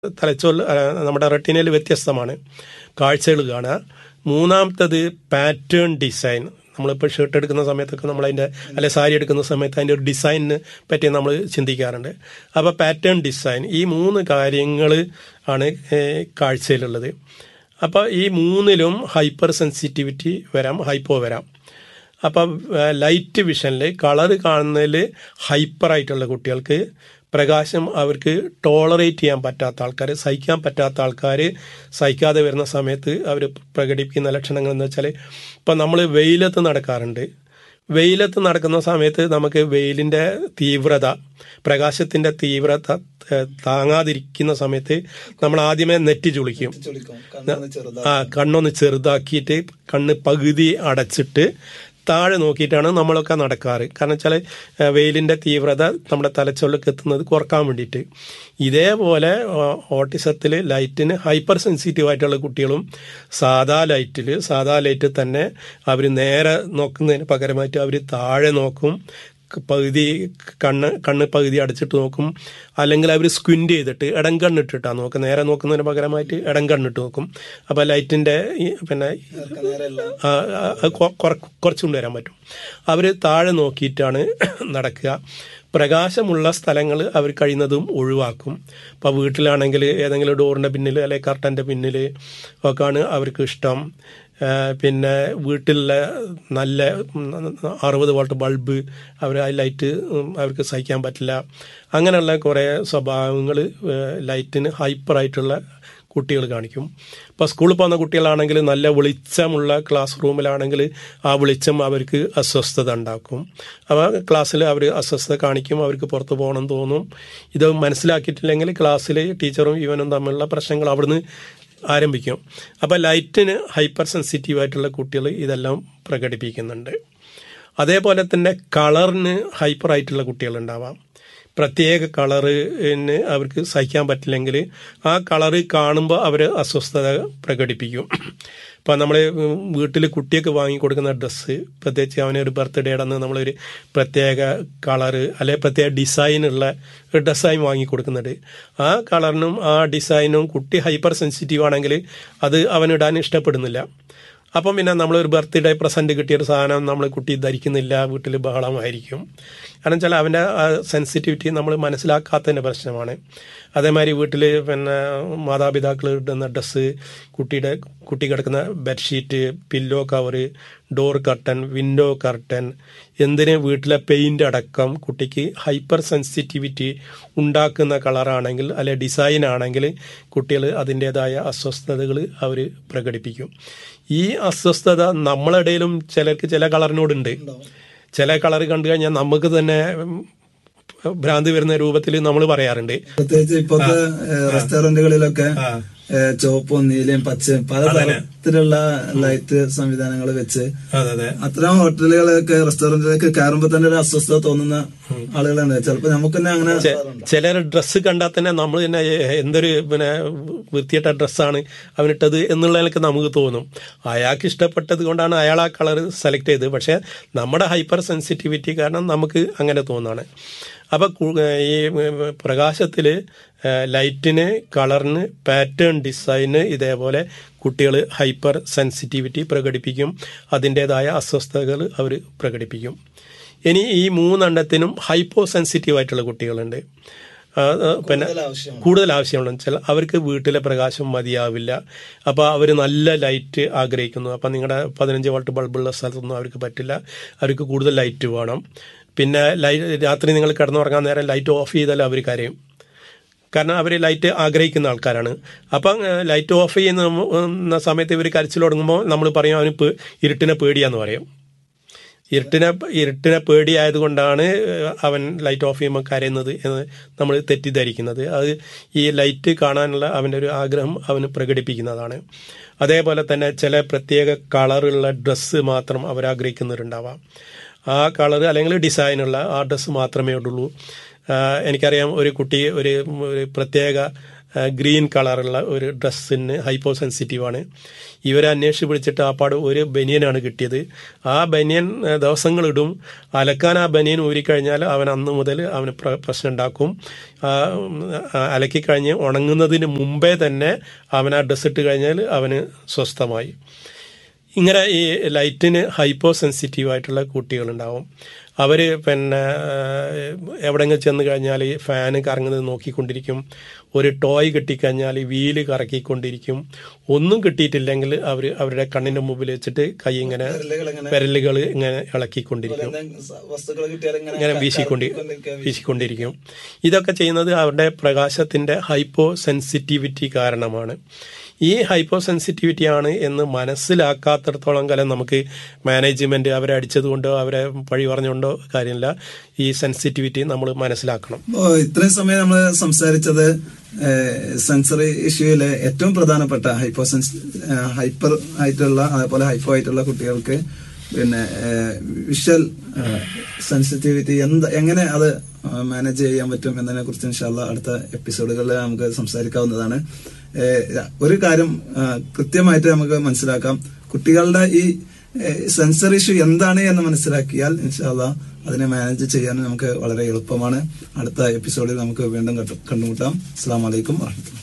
തലച്ചോറിൽ ആ, നമ്മുടെ റെട്ടിനയിൽ വ്യത്യസ്തമാണ് കാഴ്ചകൾ കാണുക മൂന്നാമത്തത് പാറ്റേൺ ഡിസൈൻ നമ്മളിപ്പോൾ ഷർട്ട് എടുക്കുന്ന സമയത്തൊക്കെ നമ്മളതിൻ്റെ അല്ലെ സാരി എടുക്കുന്ന സമയത്ത് അതിൻ്റെ ഒരു ഡിസൈനിന് പറ്റി നമ്മൾ ചിന്തിക്കാറുണ്ട് അപ്പോൾ പാറ്റേൺ ഡിസൈൻ ഈ മൂന്ന് കാര്യങ്ങൾ ആണ് ഏഹ്, കാഴ്ചയിലുള്ളത് അപ്പോൾ ഈ മൂന്നിലും ഹൈപ്പർ സെൻസിറ്റിവിറ്റി വരാം ഹൈപ്പോ വരാം അപ്പം ലൈറ്റ് വിഷനിൽ കളർ കാണുന്നതിൽ ഹൈപ്പറായിട്ടുള്ള കുട്ടികൾക്ക് പ്രകാശം അവർക്ക് ടോളറേറ്റ് ചെയ്യാൻ പറ്റാത്ത ആൾക്കാർ സഹിക്കാൻ പറ്റാത്ത ആൾക്കാർ സഹിക്കാതെ വരുന്ന സമയത്ത് അവർ പ്രകടിപ്പിക്കുന്ന ലക്ഷണങ്ങൾ എന്ന് വെച്ചാൽ ഇപ്പം നമ്മൾ വെയിലത്ത് നടക്കാറുണ്ട് വെയിലത്ത് നടക്കുന്ന സമയത്ത് നമുക്ക് വെയിലിൻ്റെ തീവ്രത പ്രകാശത്തിൻ്റെ തീവ്രത ഏഹ്, താങ്ങാതിരിക്കുന്ന സമയത്ത് നമ്മൾ ആദ്യമേ നെറ്റി ചുളിക്കും ആ കണ്ണൊന്ന് ചെറുതാക്കിയിട്ട് കണ്ണ് പകുതി അടച്ചിട്ട് താഴെ നോക്കിയിട്ടാണ് നമ്മളൊക്കെ നടക്കാറ് കാരണം വെച്ചാൽ വെയിലിൻ്റെ തീവ്രത നമ്മുടെ തലച്ചോറിലേക്ക് എത്തുന്നത് കുറക്കാൻ വേണ്ടിയിട്ട് ഇതേപോലെ ഓട്ടിസത്തിൽ ലൈറ്റിന് ഹൈപ്പർ സെൻസിറ്റീവ് ആയിട്ടുള്ള കുട്ടികളും സാധാ ലൈറ്റിൽ സാധാ ലൈറ്റിൽ തന്നെ അവർ നേരെ നോക്കുന്നതിന് പകരമായിട്ട് അവർ താഴെ നോക്കും പകുതി കണ്ണ് കണ്ണ് പകുതി അടച്ചിട്ട് നോക്കും അല്ലെങ്കിൽ അവർ സ്ക്വിൻ്റ് ചെയ്തിട്ട് ഇടം കണ്ണിട്ടിട്ടാണ് നോക്കുക നേരെ നോക്കുന്നതിന് പകരമായിട്ട് ഇടം കണ്ണിട്ട് നോക്കും അപ്പോൾ ലൈറ്റിൻ്റെ പിന്നെ ആ, ആ, കൊ- കുറ- കുറച്ച് കൊണ്ടുവരാൻ പറ്റും അവർ താഴെ നോക്കിയിട്ടാണ് നടക്കുക പ്രകാശമുള്ള സ്ഥലങ്ങൾ അവർ കഴിയുന്നതും ഒഴിവാക്കും ഇപ്പോൾ വീട്ടിലാണെങ്കിൽ ഏതെങ്കിലും ഡോറിൻ്റെ പിന്നിൽ അല്ലെങ്കിൽ കർട്ടൻ്റെ പിന്നിൽ ഒക്കെയാണ് അവർക്ക് ഇഷ്ടം ആ, പിന്നെ വീട്ടിലെ നല്ല അറുപത് വോൾട്ട് ബൾബ് അവർ ആ ലൈറ്റ് ഉം, അവർക്ക് സഹിക്കാൻ പറ്റില്ല അങ്ങനെയുള്ള കുറേ സ്വഭാവങ്ങൾ ലൈറ്റിന് ഹൈപ്പറായിട്ടുള്ള കുട്ടികൾ കാണിക്കും ഇപ്പോൾ സ്കൂളിൽ പോകുന്ന കുട്ടികളാണെങ്കിൽ നല്ല വെളിച്ചമുള്ള ക്ലാസ് റൂമിലാണെങ്കിൽ ആ വെളിച്ചം അവർക്ക് അസ്വസ്ഥത ഉണ്ടാക്കും അപ്പോൾ ക്ലാസ്സിൽ അവർ അസ്വസ്ഥത കാണിക്കും അവർക്ക് പുറത്ത് പോകണം തോന്നും ഇത് മനസ്സിലാക്കിയിട്ടില്ലെങ്കിൽ ക്ലാസ്സിൽ ടീച്ചറും ഇവനും തമ്മിലുള്ള പ്രശ്നങ്ങൾ അവിടുന്ന് ആരംഭിക്കും അപ്പോൾ ലൈറ്റിന് ഹൈപ്പർ സെൻസിറ്റീവ് ആയിട്ടുള്ള കുട്ടികൾ ഇതെല്ലാം പ്രകടിപ്പിക്കുന്നുണ്ട് അതേപോലെ തന്നെ കളറിന് ഹൈപ്പർ ആയിട്ടുള്ള കുട്ടികളുണ്ടാവാം പ്രത്യേക കളറിന് അവർക്ക് സഹിക്കാൻ പറ്റില്ലെങ്കിൽ ആ കളറ് കാണുമ്പോൾ അവർ അസ്വസ്ഥത പ്രകടിപ്പിക്കും ഇപ്പം നമ്മൾ വീട്ടിൽ കുട്ടിയൊക്കെ വാങ്ങിക്കൊടുക്കുന്ന ഡ്രസ്സ് പ്രത്യേകിച്ച് അവന് ഒരു ബർത്ത്ഡേ അന്ന് നമ്മളൊരു പ്രത്യേക കളറ് അല്ലെ പ്രത്യേക ഡിസൈനുള്ള ഒരു ഡ്രസ്സായി വാങ്ങിക്കൊടുക്കുന്നുണ്ട് ആ കളറിനും ആ ഡിസൈനും കുട്ടി ഹൈപ്പർ സെൻസിറ്റീവ് ആണെങ്കിൽ അത് അവനിടാൻ ഇഷ്ടപ്പെടുന്നില്ല അപ്പം പിന്നെ നമ്മളൊരു ബർത്ത്ഡേ പ്രസൻറ്റ് കിട്ടിയൊരു സാധനം നമ്മൾ കുട്ടി ധരിക്കുന്നില്ല വീട്ടിൽ ബഹളമായിരിക്കും കാരണം വെച്ചാൽ അവൻ്റെ സെൻസിറ്റിവിറ്റി നമ്മൾ മനസ്സിലാക്കാത്തതിൻ്റെ പ്രശ്നമാണ് അതേമാതിരി വീട്ടിൽ പിന്നെ മാതാപിതാക്കൾ ഇടുന്ന ഡ്രസ്സ് കുട്ടിയുടെ കുട്ടി കിടക്കുന്ന bedsheet pillow cover door curtain window curtain എന്തിന് വീട്ടിലെ പെയിൻ്റ് അടക്കം കുട്ടിക്ക് ഹൈപ്പർ സെൻസിറ്റിവിറ്റി ഉണ്ടാക്കുന്ന കളറാണെങ്കിൽ അല്ലെ ഡിസൈൻ ആണെങ്കിൽ കുട്ടികൾ അതിൻ്റെതായ അസ്വസ്ഥതകൾ അവർ പ്രകടിപ്പിക്കും ഈ അസ്വസ്ഥത നമ്മളിടയിലും ചിലർക്ക് ചില കളറിനോടുണ്ട് ചില കളർ കണ്ടു കഴിഞ്ഞാൽ നമുക്ക് തന്നെ ഉം, ഭ്രാന്തി വരുന്ന രൂപത്തിൽ നമ്മൾ പറയാറുണ്ട് പ്രത്യേകിച്ച് ഇപ്പോഴത്തെ റെസ്റ്റോറന്റുകളിലൊക്കെ ഏഹ്, ചുവപ്പും നീലയും പച്ചയും പല തരത്തിലുള്ള ലൈറ്റ് സംവിധാനങ്ങൾ വെച്ച് അതെ അതെ അത്തരം ഹോട്ടലുകളൊക്കെ റെസ്റ്റോറന്റിലേക്ക് കയറുമ്പോ തന്നെ ഒരു അസ്വസ്ഥത തോന്നുന്ന ആളുകളുണ്ട് ചിലപ്പോ നമുക്ക് തന്നെ അങ്ങനെ ചിലർ ഡ്രസ്സ് കണ്ടാൽ തന്നെ നമ്മൾ തന്നെ ഏ, എന്തൊരു പിന്നെ വൃത്തിയിട്ട ഡ്രസ്സാണ് അവനിട്ടത് എന്നുള്ളതിനൊക്കെ നമുക്ക് തോന്നും അയാൾക്ക് ഇഷ്ടപ്പെട്ടത് കൊണ്ടാണ് അയാൾ ആ കളർ സെലക്ട് ചെയ്തത് പക്ഷേ നമ്മുടെ ഹൈപ്പർ സെൻസിറ്റിവിറ്റി കാരണം നമുക്ക് അങ്ങനെ തോന്നാണ് അപ്പോൾ ഈ പ്രകാശത്തിൽ ലൈറ്റിന് കളറിന് പാറ്റേൺ ഡിസൈന് ഇതേപോലെ കുട്ടികൾ ഹൈപ്പർ സെൻസിറ്റിവിറ്റി പ്രകടിപ്പിക്കും അതിൻ്റേതായ അസ്വസ്ഥതകൾ അവർ പ്രകടിപ്പിക്കും ഇനി ഈ മൂന്നെണ്ണത്തിനും ഹൈപ്പോ സെൻസിറ്റീവ് ആയിട്ടുള്ള കുട്ടികളുണ്ട് ആ, ആ, പിന്നെ കൂടുതൽ ആവശ്യമുള്ള വെച്ചാൽ അവർക്ക് വീട്ടിലെ പ്രകാശം മതിയാവില്ല അപ്പോൾ അവർ നല്ല ലൈറ്റ് ആഗ്രഹിക്കുന്നു അപ്പം നിങ്ങളുടെ പതിനഞ്ച് വോൾട്ട് ബൾബുള്ള സ്ഥലത്തൊന്നും അവർക്ക് പറ്റില്ല അവർക്ക് കൂടുതൽ ലൈറ്റ് വേണം പിന്നെ ലൈറ്റ് രാത്രി നിങ്ങൾ കിടന്നുറങ്ങാൻ നേരം ലൈറ്റ് ഓഫ് ചെയ്താൽ അവർ കരയും കാരണം അവർ ലൈറ്റ് ആഗ്രഹിക്കുന്ന ആൾക്കാരാണ് അപ്പം ഏഹ്, ലൈറ്റ് ഓഫ് ചെയ്യുന്ന ഉം, സമയത്ത് ഇവർ കരച്ചിൽ തുടങ്ങുമ്പോൾ നമ്മൾ പറയും അവന് പേ- ഇരുട്ടിനെ പേടിയാന്ന് പറയും ഇരുട്ടിനെ ഇരുട്ടിനെ പേടിയായതുകൊണ്ടാണ് അവൻ ലൈറ്റ് ഓഫ് ചെയ്യുമ്പോൾ കരയുന്നത് എന്ന് നമ്മൾ തെറ്റിദ്ധരിക്കുന്നത് അത് ഈ ലൈറ്റ് കാണാനുള്ള അവൻ്റെ ഒരു ആഗ്രഹം അവന് പ്രകടിപ്പിക്കുന്നതാണ് അതേപോലെ തന്നെ ചില പ്രത്യേക കളറുള്ള ഡ്രസ്സ് മാത്രം അവർ ആഗ്രഹിക്കുന്നവരുണ്ടാവാം ആ കളർ അല്ലെങ്കിൽ ഡിസൈനുള്ള ആ ഡ്രസ്സ് മാത്രമേ ഉള്ളൂ ആ, എനിക്കറിയാം ഒരു കുട്ടി ഒരു ഒരു പ്രത്യേക ആ, ഗ്രീൻ കളറുള്ള ഒരു ഡ്രസ്സിന് ഹൈപ്പോ സെൻസിറ്റീവാണ് ഇവരെ അന്വേഷിച്ച് വിളിച്ചിട്ട് ആ പാട് ഒരു ബനിയനാണ് കിട്ടിയത് ആ ബനിയൻ ആ, ദിവസങ്ങളിടും അലക്കാൻ ആ ബനിയൻ ഊരിക്കഴിഞ്ഞാൽ അവൻ അന്ന് മുതൽ അവന് പ്ര- പ്രശ്നം ഉണ്ടാക്കും ആ, ഉം, ആ, അലക്കി കഴിഞ്ഞ് ഉണങ്ങുന്നതിന് മുമ്പേ തന്നെ അവൻ ആ ഡ്രസ്സ് ഇട്ട് കഴിഞ്ഞാൽ അവന് സ്വസ്ഥമായി ഇങ്ങനെ ഈ ലൈറ്റിന് ഹൈപ്പോ സെൻസിറ്റീവ് ആയിട്ടുള്ള കുട്ടികളുണ്ടാവും അവർ പിന്നെ എവിടെയെങ്കിലും ചെന്ന് കഴിഞ്ഞാൽ ഈ ഫാന് കറങ്ങുന്നത് നോക്കിക്കൊണ്ടിരിക്കും ഒരു ടോയ് കിട്ടിക്കഴിഞ്ഞാൽ വീല് കറക്കിക്കൊണ്ടിരിക്കും ഒന്നും കിട്ടിയിട്ടില്ലെങ്കിൽ അവർ അവരുടെ കണ്ണിൻ്റെ മുമ്പിൽ വെച്ചിട്ട് കൈ ഇങ്ങനെ വിരലുകൾ ഇങ്ങനെ ഇളക്കിക്കൊണ്ടിരിക്കും വസ്തുക്കൾ കിട്ടിയാൽ ഇങ്ങനെ വീശിക്കൊണ്ടി വീശിക്കൊണ്ടിരിക്കും ഇതൊക്കെ ചെയ്യുന്നത് അവരുടെ പ്രകാശത്തിന്റെ ഹൈപ്പോ സെൻസിറ്റിവിറ്റി കാരണമാണ് ഈ ഹൈപ്പോ സെൻസിറ്റിവിറ്റി ആണ് എന്ന് മനസ്സിലാക്കാത്തിടത്തോളം കാലം നമുക്ക് മാനേജ്മെന്റ് അവരെ അടിച്ചതുകൊണ്ടോ അവരെ പഴി പറഞ്ഞുകൊണ്ടോ കാര്യമില്ല ഈ സെൻസിറ്റിവിറ്റി നമ്മൾ മനസ്സിലാക്കണം ഓ ഇത്രയും സമയം നമ്മൾ സംസാരിച്ചത് സെൻസറി ഇഷ്യൂയിലെ ഏറ്റവും പ്രധാനപ്പെട്ട ഹൈപ്പോ സെൻസ് ഹൈപ്പർ ആയിട്ടുള്ള അതേപോലെ ഹൈപ്പോ ആയിട്ടുള്ള കുട്ടികൾക്ക് പിന്നെ വിഷ്വൽ സെൻസിറ്റിവിറ്റി എന്ത് എങ്ങനെ അത് മാനേജ് ചെയ്യാൻ പറ്റും എന്നതിനെ കുറിച്ച് ഇൻഷാല്ല അടുത്ത എപ്പിസോഡുകളിൽ നമുക്ക് സംസാരിക്കാവുന്നതാണ് ഏഹ് ഒരു കാര്യം ആ, കൃത്യമായിട്ട് നമുക്ക് മനസ്സിലാക്കാം കുട്ടികളുടെ ഈ സെൻസർ ഇഷ്യൂ എന്താണ് എന്ന് മനസ്സിലാക്കിയാൽ ഇൻഷാല്ല അതിനെ മാനേജ് ചെയ്യാൻ നമുക്ക് വളരെ എളുപ്പമാണ് അടുത്ത എപ്പിസോഡിൽ നമുക്ക് വീണ്ടും കണ്ടു- കണ്ടുമുട്ടാം അസ്സാം വലൈക്കും വാഹമത്തുള്ള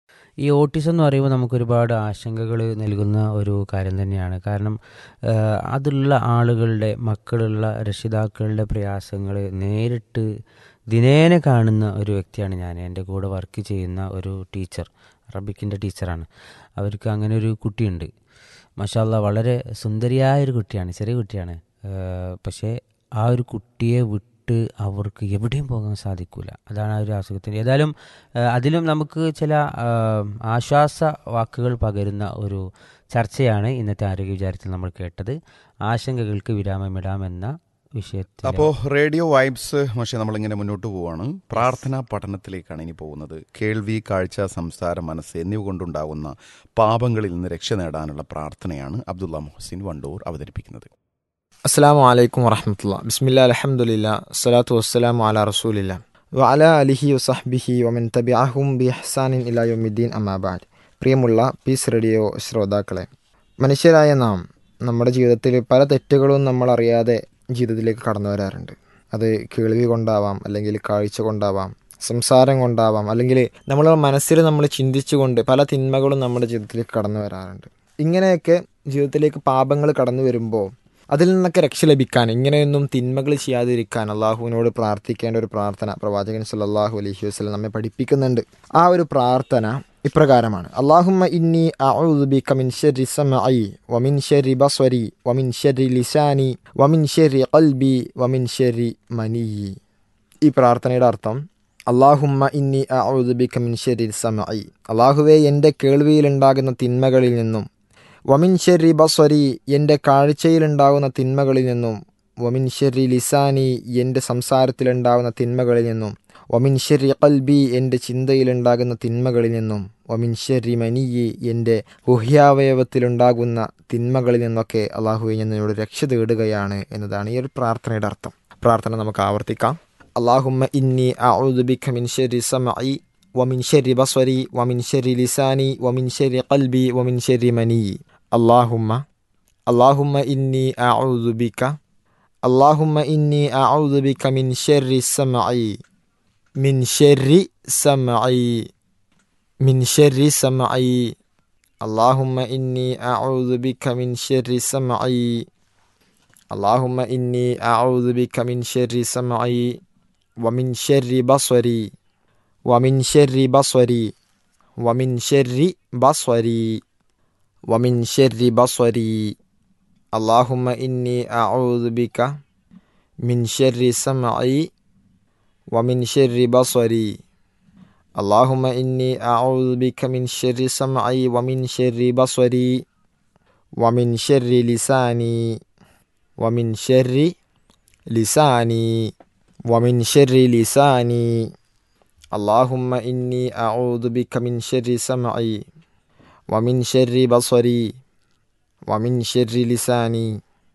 ഈ ഓട്ടിസം എന്ന് പറയുമ്പോൾ നമുക്ക് ഒരുപാട് ആശങ്കകൾ നൽകുന്ന ഒരു കാര്യം തന്നെയാണ് കാരണം ആ, അതുള്ള ആളുകളുടെ മക്കളുള്ള രക്ഷിതാക്കളുടെ പ്രയാസങ്ങൾ നേരിട്ട് ദിനേന കാണുന്ന ഒരു വ്യക്തിയാണ് ഞാൻ എൻ്റെ കൂടെ വർക്ക് ചെയ്യുന്ന ഒരു ടീച്ചർ അറബിക്കിൻ്റെ ടീച്ചറാണ് അവർക്ക് അങ്ങനെ ഒരു കുട്ടിയുണ്ട് മഷാല്ല വളരെ സുന്ദരിയായ ഒരു കുട്ടിയാണ് ചെറിയ കുട്ടിയാണ് ആ, പക്ഷേ ആ ഒരു കുട്ടിയെ വിട്ട് അവർക്ക് എവിടെയും പോകാൻ സാധിക്കില്ല അതാണ് ആ ഒരു അസുഖത്തിൻ്റെ ഏതായാലും ആ, അതിലും നമുക്ക് ചില ആ, ആശ്വാസ വാക്കുകൾ പകരുന്ന ഒരു ചർച്ചയാണ് ഇന്നത്തെ ആരോഗ്യ വിചാരത്തിൽ നമ്മൾ കേട്ടത് ആശങ്കകൾക്ക് വിരാമമിടാമെന്ന വിഷയത്തിൽ അപ്പോൾ റേഡിയോ വൈബ്സ് പക്ഷേ നമ്മളിങ്ങനെ മുന്നോട്ട് പോവാണ് പ്രാർത്ഥനാ പഠനത്തിലേക്കാണ് ഇനി പോകുന്നത് കേൾവി കാഴ്ച സംസാരം മനസ്സ് എന്നിവ കൊണ്ടുണ്ടാകുന്ന പാപങ്ങളിൽ നിന്ന് രക്ഷ നേടാനുള്ള പ്രാർത്ഥനയാണ് അബ്ദുള്ള മുഹസിൻ വണ്ടൂർ അവതരിപ്പിക്കുന്നത് അസ്സാം വലൈക്കും വറഹമത്തുള്ള ബിസ്മില്ല അലഹമുല്ല സ്വലാത്തു വസ്സലാം അല റസൂലില്ല വഅല അലിഹി വസഹ്ബിഹി വമൻ തബിഅഹും ബി ഹസാനിൻ ഇലായുമിദ്ദീൻ അമാബാദ് പ്രിയമുള്ള പീസ് റേഡിയോ ശ്രോതാക്കളെ മനുഷ്യരായ നാം നമ്മുടെ ജീവിതത്തിൽ പല തെറ്റുകളും നമ്മൾ അറിയാതെ ജീവിതത്തിലേക്ക് കടന്നു വരാറുണ്ട് അത് കേൾവി കൊണ്ടാവാം അല്ലെങ്കിൽ കാഴ്ച കൊണ്ടാവാം സംസാരം കൊണ്ടാവാം അല്ലെങ്കിൽ നമ്മുടെ മനസ്സിൽ നമ്മൾ ചിന്തിച്ചുകൊണ്ട് പല തിന്മകളും നമ്മുടെ ജീവിതത്തിലേക്ക് കടന്നു വരാറുണ്ട് ഇങ്ങനെയൊക്കെ ജീവിതത്തിലേക്ക് പാപങ്ങൾ കടന്നു വരുമ്പോൾ അതിൽ നിന്നൊക്കെ രക്ഷ ലഭിക്കാൻ ഇങ്ങനെയൊന്നും തിന്മകൾ ചെയ്യാതിരിക്കാൻ അള്ളാഹുവിനോട് പ്രാർത്ഥിക്കേണ്ട ഒരു പ്രാർത്ഥന പ്രവാചകൻ സല്ലല്ലാഹു അലൈഹി വസല്ലം നമ്മെ പഠിപ്പിക്കുന്നുണ്ട് ആ ഒരു പ്രാർത്ഥന ഇപ്രകാരമാണ് അള്ളാഹുമ്മ ഇന്നി അഊദുബിക മിൻ ശർരി സമഇ വമിൻ ശർരി ബസ്വരി വമിൻ ശർരി ലിസാനി വമിൻ ശർരി ഖൽബി വമിൻ ശർരി മനിയി ഈ പ്രാർത്ഥനയുടെ അർത്ഥം അള്ളാഹുമ്മ ഇന്നി അഊദുബിക മിൻ ശർരി സമഇ അള്ളാഹുവേ എൻ്റെ കേൾവിയിലുണ്ടാകുന്ന തിന്മകളിൽ നിന്നും വമിൻ ഷെറി ബസ്വരി എൻ്റെ കാഴ്ചയിലുണ്ടാകുന്ന തിന്മകളിൽ നിന്നും വമിൻ ഷെറി ലിസാനി എൻ്റെ സംസാരത്തിലുണ്ടാകുന്ന തിന്മകളിൽ നിന്നും വമിൻ ഷെറി കൽബി എൻ്റെ ചിന്തയിലുണ്ടാകുന്ന തിന്മകളിൽ നിന്നും വമിൻ ഷെറി മനിയി എൻ്റെ ഗുഹ്യാവയവത്തിലുണ്ടാകുന്ന തിന്മകളിൽ നിന്നൊക്കെ അള്ളാഹുവെ ഞാൻ നിന്നോട് രക്ഷ തേടുകയാണ് എന്നതാണ് ഈ ഒരു പ്രാർത്ഥനയുടെ അർത്ഥം പ്രാർത്ഥന നമുക്ക് ആവർത്തിക്കാം അള്ളാഹുമ്മ ഇന്നി അഊദുബിക മിൻ ഷെറി സമഇ വമിൻ ഷെറി ബസ്വരി വമിൻ ഷെറി ലിസാനി വമിൻ ഷെറി കൽബി വമിൻ ഷെറി മനിയി اللهم اللهم إني أعوذ بك اللهم إني أعوذ بك من شر سمعي من شر سمعي من شر سمعي اللهم إني أعوذ بك من شر سمعي اللهم إني أعوذ بك من شر سمعي ومن شر بصري ومن شر بصري ومن شر بصري ومن شر بصري اللهم إني أعوذ بك من شر سمعي ومن شر بصري اللهم إني أعوذ بك من شر سمعي ومن شر بصري ومن شر لساني ومن شر لساني ومن شر لساني اللهم إني أعوذ بك من شر سمعي ومن شر بصري ومن شر لساني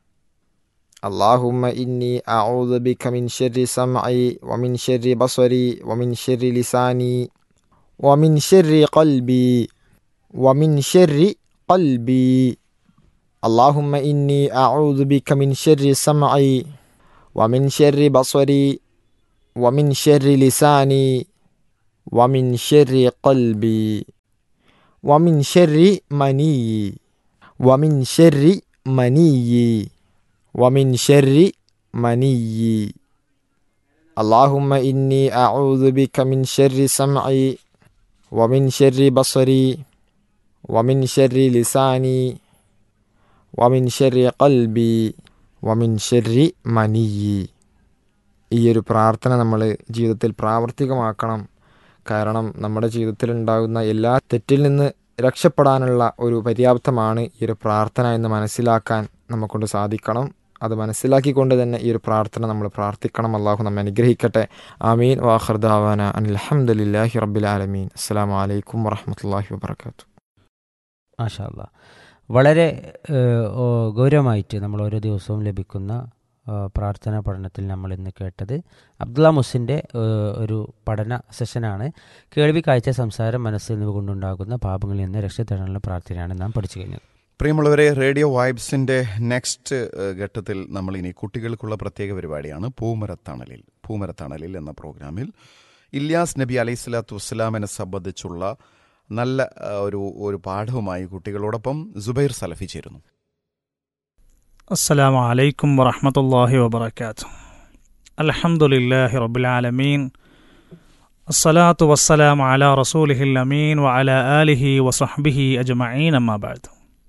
اللهم إني أعوذ بك من شر سمعي ومن شر بصري ومن شر لساني ومن شر قلبي ومن شر قلبي اللهم إني أعوذ بك من شر سمعي ومن شر بصري ومن شر لساني ومن شر قلبي ومن شر مني ومن شر مني ومن شر مني اللهم إني أعوذ بك من شر سمعي ومن شر بصري ومن شر لساني ومن شر قلبي ومن شر مني ഈ ഒരു പ്രാർത്ഥന നമ്മൾ ജീവിതത്തിൽ പ്രാവർത്തികമാക്കണം കാരണം നമ്മുടെ ജീവിതത്തിൽ ഉണ്ടാകുന്ന എല്ലാ തെറ്റിൽ നിന്ന് രക്ഷപ്പെടാനുള്ള ഒരു പര്യാപ്തമാണ് ഈ ഒരു പ്രാർത്ഥന എന്ന് മനസ്സിലാക്കാൻ നമുക്കൊണ്ട് സാധിക്കണം അത് മനസ്സിലാക്കിക്കൊണ്ട് തന്നെ ഈ ഒരു പ്രാർത്ഥന നമ്മൾ പ്രാർത്ഥിക്കണം അള്ളാഹു നമ്മെ അനുഗ്രഹിക്കട്ടെ ആമീൻ വാഹർദാവാന അനിൽഹമ്മദില്ലാഹി റബ്ബിൽ ആലമീൻ അസ്സാം വലൈക്കും വറഹമത്തല്ലാഹി വാബർക്കാത്തു മാഷാ അല്ലാ വളരെ ഏഹ്, ഓ, ഗൗരവമായിട്ട് നമ്മൾ ഓരോ ദിവസവും ലഭിക്കുന്ന ആ, പ്രാർത്ഥനാ പഠനത്തിൽ നമ്മൾ ഇന്ന് കേട്ടത് അബ്ദുള്ള മുസിൻ്റെ ഏഹ്, ഒരു പഠന സെഷനാണ് കേൾവി കാഴ്ച സംസാരം മനസ്സ് എന്നിവ കൊണ്ടുണ്ടാകുന്ന പാപങ്ങളിൽ നിന്ന് രക്ഷ തേടാനുള്ള പ്രാർത്ഥനയാണ് നാം പഠിച്ചു കഴിഞ്ഞത് പ്രിയമുള്ളവരെ റേഡിയോ വൈബ്സിന്റെ നെക്സ്റ്റ് ഏഹ്, ഘട്ടത്തിൽ നമ്മൾ ഇനി കുട്ടികൾക്കുള്ള പ്രത്യേക പരിപാടിയാണ് പൂമരത്തണലിൽ പൂമരത്തണലിൽ എന്ന പ്രോഗ്രാമിൽ ഇല്യാസ് നബി അലൈഹി സ്വലാത്തു വസ്സലാമിനെ സംബന്ധിച്ചുള്ള നല്ല ഏഹ്, ഒരു ഒരു പാഠവുമായി കുട്ടികളോടൊപ്പം സുബൈർ സലഫി ചേരുന്നു السلام عليكم ورحمة الله وبركاته الحمد لله رب العالمين الصلاة والسلام على رسوله الأمين وعلى آله وصحبه أجمعين أما بعد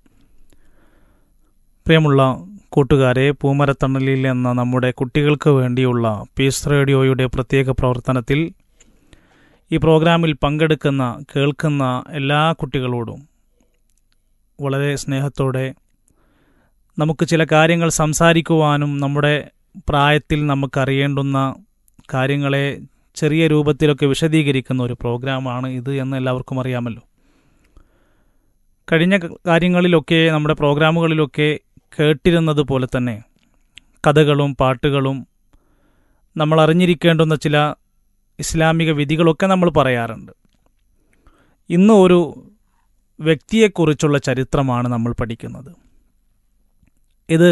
പ്രിയമുള്ള കൂട്ടുകാരെ പൂമരത്തണലിൽ എന്ന നമ്മുടെ കുട്ടികൾക്ക് വേണ്ടിയുള്ള പീസ് റേഡിയോയുടെ പ്രത്യേക പ്രവർത്തനത്തിൽ ഈ പ്രോഗ്രാമിൽ പങ്കെടുക്കുന്ന കേൾക്കുന്ന എല്ലാ കുട്ടികളോടും വളരെ സ്നേഹത്തോടെ നമുക്ക് ചില കാര്യങ്ങൾ സംസാരിക്കുവാനും നമ്മുടെ പ്രായത്തിൽ നമുക്കറിയേണ്ടുന്ന കാര്യങ്ങളെ ചെറിയ രൂപത്തിലൊക്കെ വിശദീകരിക്കുന്ന ഒരു പ്രോഗ്രാമാണ് ഇത് എന്ന് എല്ലാവർക്കും അറിയാമല്ലോ കഴിഞ്ഞ ക- കാര്യങ്ങളിലൊക്കെ നമ്മുടെ പ്രോഗ്രാമുകളിലൊക്കെ കേട്ടിരുന്നത് പോലെ തന്നെ കഥകളും പാട്ടുകളും നമ്മൾ അറിഞ്ഞിരിക്കേണ്ടുന്ന ചില ഇസ്ലാമിക വിധികളൊക്കെ നമ്മൾ പറയാറുണ്ട് ഇന്ന് ഒരു വ്യക്തിയെക്കുറിച്ചുള്ള ചരിത്രമാണ് നമ്മൾ പഠിക്കുന്നത് ഇത്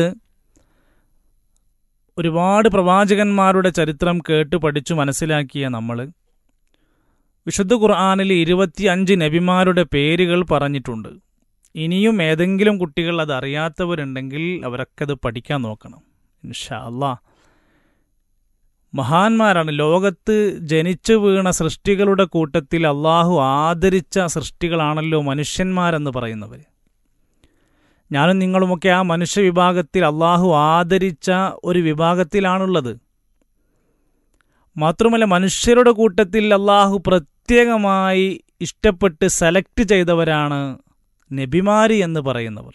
ഒരുപാട് പ്രവാചകന്മാരുടെ ചരിത്രം കേട്ട് പഠിച്ചു മനസ്സിലാക്കിയ നമ്മൾ വിശുദ്ധ ഖുർആാനിൽ ഇരുപത്തി അഞ്ച് നബിമാരുടെ പേരുകൾ പറഞ്ഞിട്ടുണ്ട് ഇനിയും ഏതെങ്കിലും കുട്ടികൾ അത് അറിയാത്തവരുണ്ടെങ്കിൽ അവരൊക്കെ അത് പഠിക്കാൻ നോക്കണം ഇൻഷാ അല്ലാ മഹാന്മാരാണ് ലോകത്ത് ജനിച്ചു വീണ സൃഷ്ടികളുടെ കൂട്ടത്തിൽ അള്ളാഹു ആദരിച്ച സൃഷ്ടികളാണല്ലോ മനുഷ്യന്മാരെന്ന് പറയുന്നവർ ഞാനും നിങ്ങളുമൊക്കെ ആ മനുഷ്യ വിഭാഗത്തിൽ അള്ളാഹു ആദരിച്ച ഒരു വിഭാഗത്തിലാണുള്ളത് മാത്രമല്ല മനുഷ്യരുടെ കൂട്ടത്തിൽ അള്ളാഹു പ്രത്യേകമായി ഇഷ്ടപ്പെട്ട് സെലക്ട് ചെയ്തവരാണ് നബിമാരി എന്ന് പറയുന്നവർ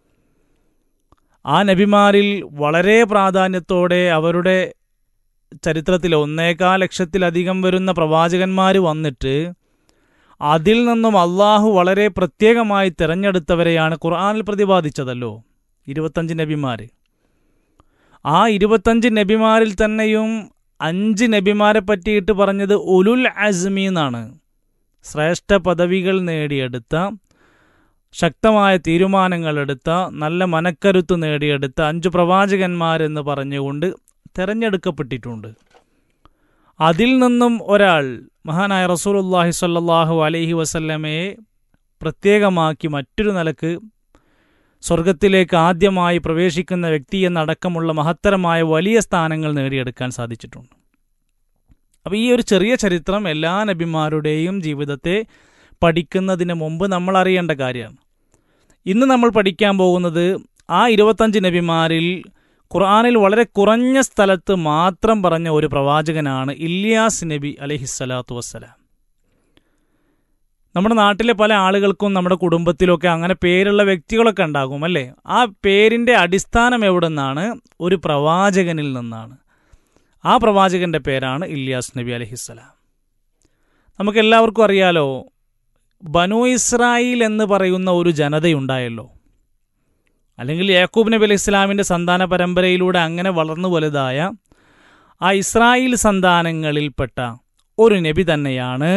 ആ നബിമാരിൽ വളരെ പ്രാധാന്യത്തോടെ അവരുടെ ചരിത്രത്തിൽ ഒന്നേകാൽ ലക്ഷത്തിലധികം വരുന്ന പ്രവാചകന്മാർ വന്നിട്ട് അതിൽ നിന്നും അള്ളാഹു വളരെ പ്രത്യേകമായി തിരഞ്ഞെടുത്തവരെയാണ് ഖുർആനിൽ പ്രതിപാദിച്ചതല്ലോ ഇരുപത്തഞ്ച് നബിമാർ ആ ഇരുപത്തഞ്ച് നബിമാരിൽ തന്നെയും അഞ്ച് നബിമാരെ പറ്റിയിട്ട് പറഞ്ഞത് ഉലുൽ അസ്മി എന്നാണ് ശ്രേഷ്ഠ പദവികൾ നേടിയെടുത്ത ശക്തമായ തീരുമാനങ്ങളെടുത്ത നല്ല മനക്കരുത്ത് നേടിയെടുത്ത അഞ്ചു പ്രവാചകന്മാരെന്ന് പറഞ്ഞുകൊണ്ട് തിരഞ്ഞെടുക്കപ്പെട്ടിട്ടുണ്ട് അതിൽ നിന്നും ഒരാൾ മഹാനായ റസൂലുല്ലാഹി സ്വല്ലല്ലാഹു അലൈഹി വസല്ലമയെ പ്രത്യേകമാക്കി മറ്റൊരു നിലക്ക് സ്വർഗത്തിലേക്ക് ആദ്യമായി പ്രവേശിക്കുന്ന വ്യക്തി എന്നടക്കമുള്ള മഹത്തരമായ വലിയ സ്ഥാനങ്ങൾ നേടിയെടുക്കാൻ സാധിച്ചിട്ടുണ്ട് അപ്പോൾ ഈ ഒരു ചെറിയ ചരിത്രം എല്ലാ നബിമാരുടെയും ജീവിതത്തെ പഠിക്കുന്നതിന് മുമ്പ് നമ്മൾ അറിയേണ്ട കാര്യമാണ് ഇന്ന് നമ്മൾ പഠിക്കാൻ പോകുന്നത് ആ ഇരുപത്തഞ്ച് നബിമാരിൽ ഖുർആാനിൽ വളരെ കുറഞ്ഞ സ്ഥലത്ത് മാത്രം പറഞ്ഞ ഒരു പ്രവാചകനാണ് ഇല്യാസ് നബി അലഹിസ്സലാത്തു വസ്സലാം നമ്മുടെ നാട്ടിലെ പല ആളുകൾക്കും നമ്മുടെ കുടുംബത്തിലൊക്കെ അങ്ങനെ പേരുള്ള വ്യക്തികളൊക്കെ ഉണ്ടാകും അല്ലേ ആ പേരിൻ്റെ അടിസ്ഥാനം എവിടെ നിന്നാണ് ഒരു പ്രവാചകനിൽ നിന്നാണ് ആ പ്രവാചകന്റെ പേരാണ് ഇല്യാസ് നബി അലഹിസ്സലാം നമുക്ക് എല്ലാവർക്കും അറിയാലോ ബനു ഇസ്രായേൽ എന്ന് പറയുന്ന ഒരു ജനതയുണ്ടായല്ലോ അല്ലെങ്കിൽ യാക്കൂബ് നബി അലൈഹി ഇസ്ലാമിൻ്റെ സന്താന പരമ്പരയിലൂടെ അങ്ങനെ വളർന്നു വലുതായ ആ ഇസ്രായേൽ സന്താനങ്ങളിൽപ്പെട്ട ഒരു നബി തന്നെയാണ്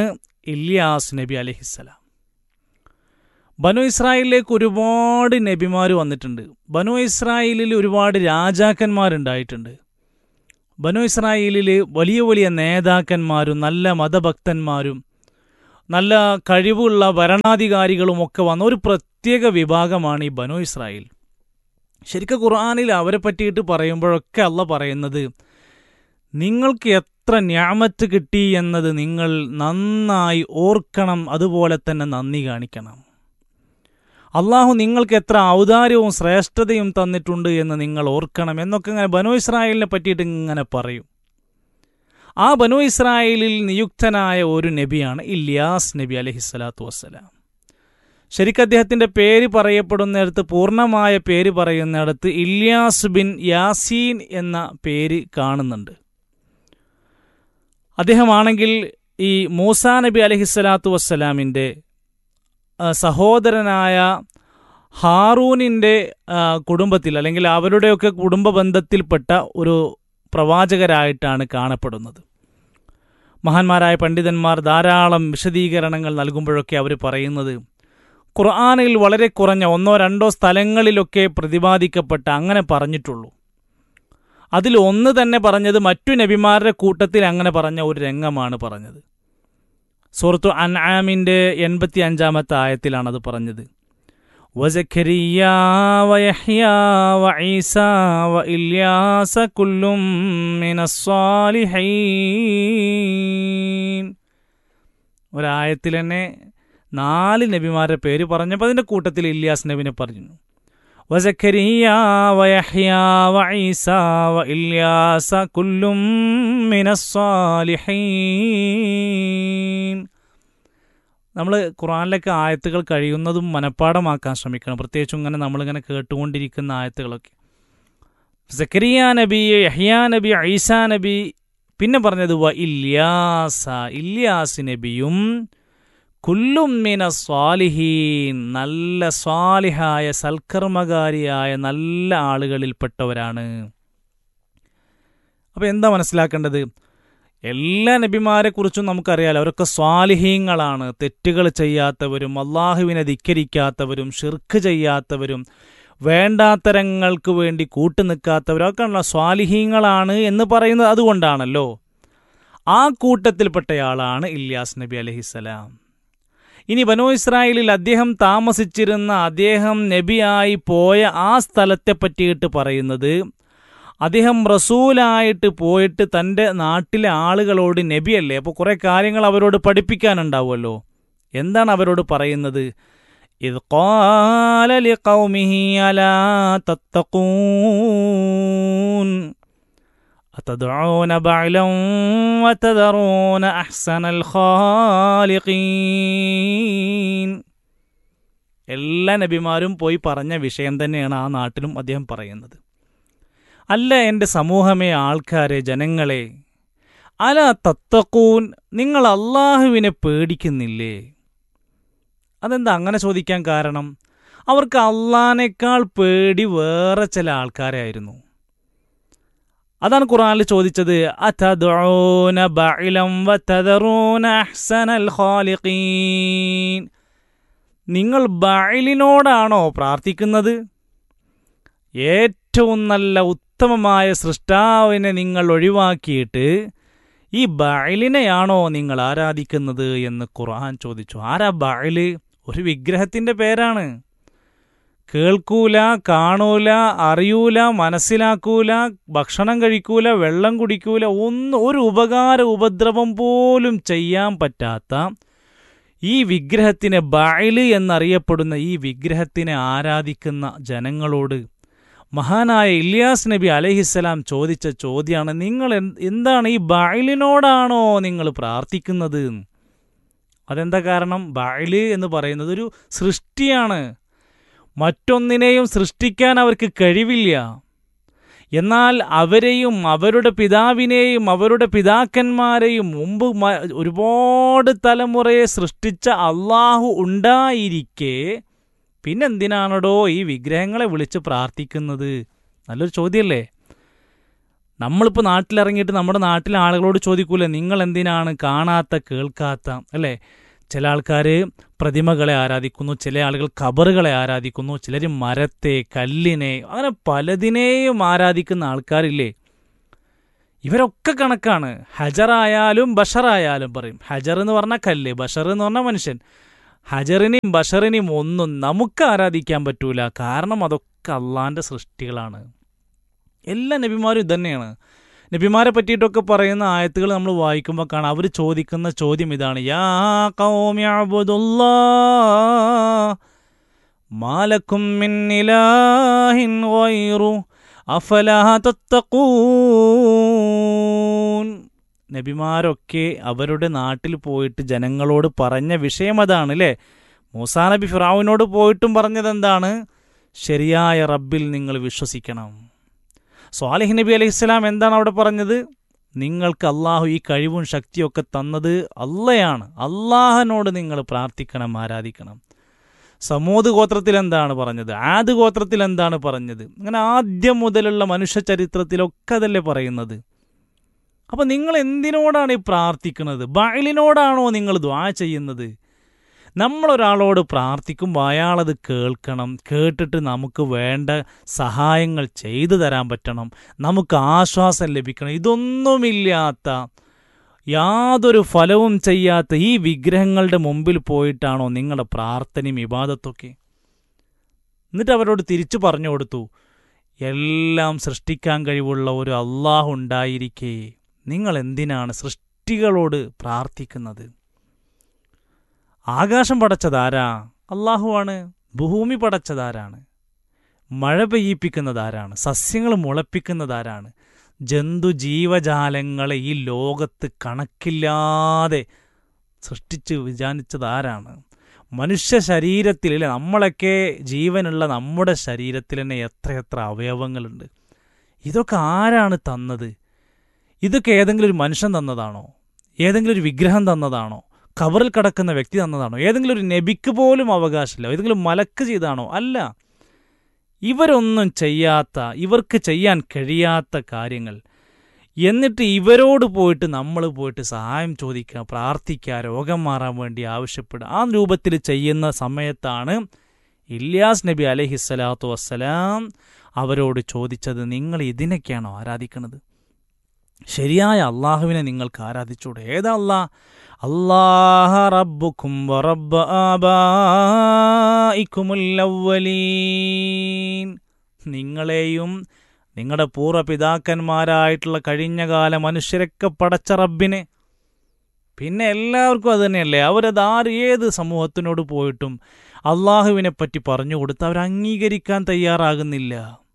ഇല്യാസ് നബി അലഹിസ്സലാം ബനു ഇസ്രായേലിലേക്ക് ഒരുപാട് നബിമാർ വന്നിട്ടുണ്ട് ബനു ഇസ്രായേലിൽ ഒരുപാട് രാജാക്കന്മാരുണ്ടായിട്ടുണ്ട് ബനു ഇസ്രായേലിൽ വലിയ വലിയ നേതാക്കന്മാരും നല്ല മതഭക്തന്മാരും നല്ല കഴിവുള്ള ഭരണാധികാരികളും ഒക്കെ വന്ന ഒരു പ്രത്യേക വിഭാഗമാണ് ഈ ബനു ഇസ്രായേൽ ശരിക്കും ഖുർആാനിൽ അവരെ പറ്റിയിട്ട് പറയുമ്പോഴൊക്കെ അല്ല പറയുന്നത് നിങ്ങൾക്ക് എത്ര ഞാമത്ത് കിട്ടി എന്നത് നിങ്ങൾ നന്നായി ഓർക്കണം അതുപോലെ തന്നെ നന്ദി കാണിക്കണം അള്ളാഹു നിങ്ങൾക്ക് എത്ര ഔദാര്യവും ശ്രേഷ്ഠതയും തന്നിട്ടുണ്ട് എന്ന് നിങ്ങൾ ഓർക്കണം എന്നൊക്കെ ഇങ്ങനെ ബനു ഇസ്രായേലിനെ പറ്റിയിട്ട് ഇങ്ങനെ പറയും ആ ബനു ഇസ്രായേലിൽ നിയുക്തനായ ഒരു നബിയാണ് ഇല്യാസ് നബി അലഹിസ്സലാത്തു വസ്സലാം ശരിക്കും അദ്ദേഹത്തിന്റെ പേര് പറയപ്പെടുന്നിടത്ത് പൂർണ്ണമായ പേര് പറയുന്നിടത്ത് ഇല്യാസ് ബിൻ യാസീൻ എന്ന പേര് കാണുന്നുണ്ട് അദ്ദേഹമാണെങ്കിൽ ഈ മൂസാ നബി അലഹിസ്സലാത്തു വസ്സലാമിൻ്റെ സഹോദരനായ ഹാറൂനിൻ്റെ കുടുംബത്തിൽ അല്ലെങ്കിൽ അവരുടെയൊക്കെ കുടുംബ ബന്ധത്തിൽപ്പെട്ട ഒരു പ്രവാചകരായിട്ടാണ് കാണപ്പെടുന്നത് മഹാന്മാരായ പണ്ഡിതന്മാർ ധാരാളം വിശദീകരണങ്ങൾ നൽകുമ്പോഴൊക്കെ അവർ പറയുന്നത് ഖുർആാനിൽ വളരെ കുറഞ്ഞ ഒന്നോ രണ്ടോ സ്ഥലങ്ങളിലൊക്കെ പ്രതിപാദിക്കപ്പെട്ട അങ്ങനെ പറഞ്ഞിട്ടുള്ളൂ അതിൽ ഒന്ന് തന്നെ പറഞ്ഞത് മറ്റു നബിമാരുടെ കൂട്ടത്തിൽ അങ്ങനെ പറഞ്ഞ ഒരു രംഗമാണ് പറഞ്ഞത് സുഹൃത്തു അൻആമിൻ്റെ എൺപത്തി അഞ്ചാമത്തെ ആയത്തിലാണ് അത് പറഞ്ഞത് وزكريا ويحيى وعيسى وإلياس كل من الصالحين ഒരായത്തിൽ തന്നെ നാല് നബിമാരുടെ പേര് പറഞ്ഞപ്പോൾ അതിൻ്റെ കൂട്ടത്തിൽ ഇല്യാസ് നബിനെ പറഞ്ഞു വസക്കരിയ വയഹ്യ വഈസ വഇല്യാസ കുല്ലും മിനസ്സാലിഹീൻ നമ്മൾ ഖുറാനിലൊക്കെ ആയത്തുകൾ കഴിയുന്നതും മനഃപ്പാടമാക്കാൻ ശ്രമിക്കണം പ്രത്യേകിച്ചും ഇങ്ങനെ നമ്മളിങ്ങനെ കേട്ടുകൊണ്ടിരിക്കുന്ന ആയത്തുകളൊക്കെ സക്കരിയ നബി യഹ്യാ നബി ഐസാ നബി പിന്നെ പറഞ്ഞത് വ ഇല്യാസ ഇല്യാസ് നബിയും കുല്ലും മിന സ്വാലിഹീൻ നല്ല സ്വാലിഹായ സൽക്കർമ്മകാരിയായ നല്ല ആളുകളിൽപ്പെട്ടവരാണ് അപ്പോൾ എന്താ മനസ്സിലാക്കേണ്ടത് എല്ലാ നബിമാരെ കുറിച്ചും നമുക്കറിയാലോ അവരൊക്കെ സ്വാലിഹീങ്ങളാണ് തെറ്റുകൾ ചെയ്യാത്തവരും അള്ളാഹുവിനെ ധിക്കരിക്കാത്തവരും ഷിർക്ക് ചെയ്യാത്തവരും വേണ്ടാത്തരങ്ങൾക്ക് വേണ്ടി കൂട്ടുനിൽക്കാത്തവരും ഒക്കെയുള്ള സ്വാലിഹീങ്ങളാണ് എന്ന് പറയുന്നത് അതുകൊണ്ടാണല്ലോ ആ കൂട്ടത്തിൽപ്പെട്ടയാളാണ് ഇല്യാസ് നബി അലഹിസലാം ഇനി ബനോ ഇസ്രായേലിൽ അദ്ദേഹം താമസിച്ചിരുന്ന അദ്ദേഹം നബിയായി പോയ ആ സ്ഥലത്തെ പറ്റിയിട്ട് പറയുന്നത് അദ്ദേഹം റസൂലായിട്ട് പോയിട്ട് തൻ്റെ നാട്ടിലെ ആളുകളോട് നബിയല്ലേ അപ്പോൾ കുറേ കാര്യങ്ങൾ അവരോട് പഠിപ്പിക്കാനുണ്ടാവുമല്ലോ എന്താണ് അവരോട് പറയുന്നത് ഇത് قال لقومه ألا تتقون أتدعون بعلا وتذرون أحسن الخالقين എല്ലാ നബിമാരും പോയി പറഞ്ഞ വിഷയം തന്നെയാണ് ആ നാട്ടിലും അദ്ദേഹം പറയുന്നത് അല്ല എൻ്റെ സമൂഹമേ ആൾക്കാരെ ജനങ്ങളെ അല തത്തക്കൂൻ നിങ്ങൾ അള്ളാഹുവിനെ പേടിക്കുന്നില്ലേ അതെന്താ അങ്ങനെ ചോദിക്കാൻ കാരണം അവർക്ക് അള്ളാഹിനേക്കാൾ പേടി വേറെ ചില ആൾക്കാരായിരുന്നു അതാണ് ഖുറാനിൽ ചോദിച്ചത് അതദഊന ബഅലം വതദറൂന അഹ്സനൽ ഖാലിഖീൻ നിങ്ങൾ ബഅലിനോടാണോ പ്രാർത്ഥിക്കുന്നത് ഏറ്റവും നല്ല ഉത്തമമായ സൃഷ്ടാവിനെ നിങ്ങൾ ഒഴിവാക്കിയിട്ട് ഈ ബഅലിനെയാണോ നിങ്ങൾ ആരാധിക്കുന്നത് എന്ന് ഖുർആൻ ചോദിച്ചു ആരാ ബഅല് ഒരു വിഗ്രഹത്തിന്റെ പേരാണ് കേൾക്കൂല കാണൂല അറിയൂല മനസ്സിലാക്കൂല ഭക്ഷണം കഴിക്കൂല വെള്ളം കുടിക്കൂല ഒന്ന് ഒരു ഉപകാര ഉപദ്രവം പോലും ചെയ്യാൻ പറ്റാത്ത ഈ വിഗ്രഹത്തിനെ ബഅല് എന്നറിയപ്പെടുന്ന ഈ വിഗ്രഹത്തിനെ ആരാധിക്കുന്ന ജനങ്ങളോട് മഹാനായ ഇല്യാസ് നബി അലഹിസ്സലാം ചോദിച്ച ചോദ്യമാണ് നിങ്ങൾ എന്താണ് ഈ ബഅലിനോടാണോ നിങ്ങൾ പ്രാർത്ഥിക്കുന്നത് അതെന്താ കാരണം ബഅല് എന്ന് പറയുന്നത് ഒരു സൃഷ്ടിയാണ് മറ്റൊന്നിനെയും സൃഷ്ടിക്കാൻ അവർക്ക് കഴിവില്ല എന്നാൽ അവരെയും അവരുടെ പിതാവിനെയും അവരുടെ പിതാക്കന്മാരെയും മുമ്പ് ഒരുപാട് തലമുറയെ സൃഷ്ടിച്ച അള്ളാഹു ഉണ്ടായിരിക്കെ പിന്നെന്തിനാണടോ ഈ വിഗ്രഹങ്ങളെ വിളിച്ച് പ്രാർത്ഥിക്കുന്നത് നല്ലൊരു ചോദ്യമല്ലേ നമ്മളിപ്പോൾ നാട്ടിലിറങ്ങിയിട്ട് നമ്മുടെ നാട്ടിലെ ആളുകളോട് ചോദിക്കൂലേ നിങ്ങൾ എന്തിനാണ് കാണാത്ത കേൾക്കാത്ത അല്ലേ ചില ആൾക്കാർ പ്രതിമകളെ ആരാധിക്കുന്നു ചില ആളുകൾ ഖബറുകളെ ആരാധിക്കുന്നു ചിലർ മരത്തെ കല്ലിനെ അങ്ങനെ പലതിനെയും ആരാധിക്കുന്ന ആൾക്കാരില്ലേ ഇവരൊക്കെ കണക്കാണ് ഹജറായാലും ബഷറായാലും പറയും ഹജർ എന്ന് പറഞ്ഞാൽ കല്ല് ബഷർ എന്ന് പറഞ്ഞാൽ മനുഷ്യൻ ഹജറിനെയും ബഷറിനെയും ഒന്നും നമുക്ക് ആരാധിക്കാൻ പറ്റൂല കാരണം അതൊക്കെ അള്ളാന്റെ സൃഷ്ടികളാണ് എല്ലാ നബിമാരും ഇതന്നെയാണ് നബിമാരെ പറ്റിയിട്ടൊക്കെ പറയുന്ന ആയത്തുകൾ നമ്മൾ വായിക്കുമ്പോൾ കാണാം അവർ ചോദിക്കുന്ന ചോദ്യം ഇതാണ് യാ ഖൗമി അബ്ദുല്ലാ മാലക്കും മിൻ ഇലാഹിൻ ഗൈറു അഫലാ തത്തഖൂൻ നബിമാരൊക്കെ അവരുടെ നാട്ടിൽ പോയിട്ട് ജനങ്ങളോട് പറഞ്ഞ വിഷയം അതാണ് അല്ലേ മൂസാ നബി ഫിറാവിനോട് പോയിട്ടും പറഞ്ഞത് എന്താണ് ശരിയായ റബ്ബിൽ നിങ്ങൾ വിശ്വസിക്കണം സ്വാലിഹ് നബി അലൈഹി സ്വലാം എന്താണ് അവിടെ പറഞ്ഞത് നിങ്ങൾക്ക് അള്ളാഹു ഈ കഴിവും ശക്തിയൊക്കെ തന്നത് അള്ളയാണ് അള്ളാഹനോട് നിങ്ങൾ പ്രാർത്ഥിക്കണം ആരാധിക്കണം സമൂത് ഗോത്രത്തിൽ എന്താണ് പറഞ്ഞത് ആദ് ഗോത്രത്തിൽ എന്താണ് പറഞ്ഞത് അങ്ങനെ ആദ്യം മുതലുള്ള മനുഷ്യ ചരിത്രത്തിലൊക്കെ അതല്ലേ പറയുന്നത് അപ്പൊ നിങ്ങൾ എന്തിനോടാണ് ഈ പ്രാർത്ഥിക്കുന്നത് ബയലിനോടാണോ നിങ്ങൾ ദ്വാ ചെയ്യുന്നത് നമ്മളൊരാളോട് പ്രാർത്ഥിക്കുമ്പോൾ അയാളത് കേൾക്കണം കേട്ടിട്ട് നമുക്ക് വേണ്ട സഹായങ്ങൾ ചെയ്തു തരാൻ പറ്റണം നമുക്ക് ആശ്വാസം ലഭിക്കണം ഇതൊന്നുമില്ലാത്ത യാതൊരു ഫലവും ചെയ്യാത്ത ഈ വിഗ്രഹങ്ങളുടെ മുമ്പിൽ പോയിട്ടാണോ നിങ്ങളുടെ പ്രാർത്ഥനയും ഇബാദത്തൊക്കെ എന്നിട്ട് അവരോട് തിരിച്ചു പറഞ്ഞു കൊടുത്തു എല്ലാം സൃഷ്ടിക്കാൻ കഴിവുള്ള ഒരു അള്ളാഹു ഉണ്ടായിരിക്കെ നിങ്ങൾ എന്തിനാണ് സൃഷ്ടികളോട് പ്രാർത്ഥിക്കുന്നത് ആകാശം പടച്ചതാരാ അള്ളാഹുവാണ് ഭൂമി പടച്ചതാരാണ് മഴ പെയ്യിപ്പിക്കുന്നതാരാണ് സസ്യങ്ങൾ മുളപ്പിക്കുന്നതാരാണ് ജന്തു ജീവജാലങ്ങളെ ഈ ലോകത്ത് കണക്കില്ലാതെ സൃഷ്ടിച്ച് വിചാരിച്ചതാരാണ് മനുഷ്യ ശരീരത്തിൽ അല്ലെ നമ്മളൊക്കെ ജീവനുള്ള നമ്മുടെ ശരീരത്തിൽ തന്നെ എത്രയെത്ര അവയവങ്ങളുണ്ട് ഇതൊക്കെ ആരാണ് തന്നത് ഇതൊക്കെ ഏതെങ്കിലും ഒരു മനുഷ്യൻ തന്നതാണോ ഏതെങ്കിലും ഒരു വിഗ്രഹം തന്നതാണോ കവറിൽ കിടക്കുന്ന വ്യക്തി തന്നതാണോ ഏതെങ്കിലും ഒരു നബിക്ക് പോലും അവകാശമില്ല ഏതെങ്കിലും മലക്ക് ചെയ്താണോ അല്ല ഇവരൊന്നും ചെയ്യാത്ത ഇവർക്ക് ചെയ്യാൻ കഴിയാത്ത കാര്യങ്ങൾ എന്നിട്ട് ഇവരോട് പോയിട്ട് നമ്മൾ പോയിട്ട് സഹായം ചോദിക്കുക പ്രാർത്ഥിക്കുക രോഗം മാറാൻ വേണ്ടി ആവശ്യപ്പെടുക ആ രൂപത്തിൽ ചെയ്യുന്ന സമയത്താണ് ഇല്യാസ് നബി അലഹിസ്സലാത്തു വസ്സലാം അവരോട് ചോദിച്ചത് നിങ്ങൾ ഇതിനൊക്കെയാണോ ആരാധിക്കുന്നത് ശരിയായ അള്ളാഹുവിനെ നിങ്ങൾക്ക് ആരാധിച്ചൂടെ ഏതാ അല്ലാ അള്ളാഹ റബ്ബുക്കും വറബ്ബ ആബായിക്കുമുൽ അവ്വലീൻ നിങ്ങളെയും നിങ്ങളുടെ പൂർവ്വപിതാക്കന്മാരായിട്ടുള്ള കഴിഞ്ഞകാല മനുഷ്യരൊക്കെ പടച്ച റബ്ബിനെ പിന്നെ എല്ലാവർക്കും അത് തന്നെയല്ലേ അവരത് ആര് ഏത് സമൂഹത്തിനോട് പോയിട്ടും അള്ളാഹുവിനെ പറ്റി പറഞ്ഞു കൊടുത്ത് അവർ അംഗീകരിക്കാൻ തയ്യാറാകുന്നില്ല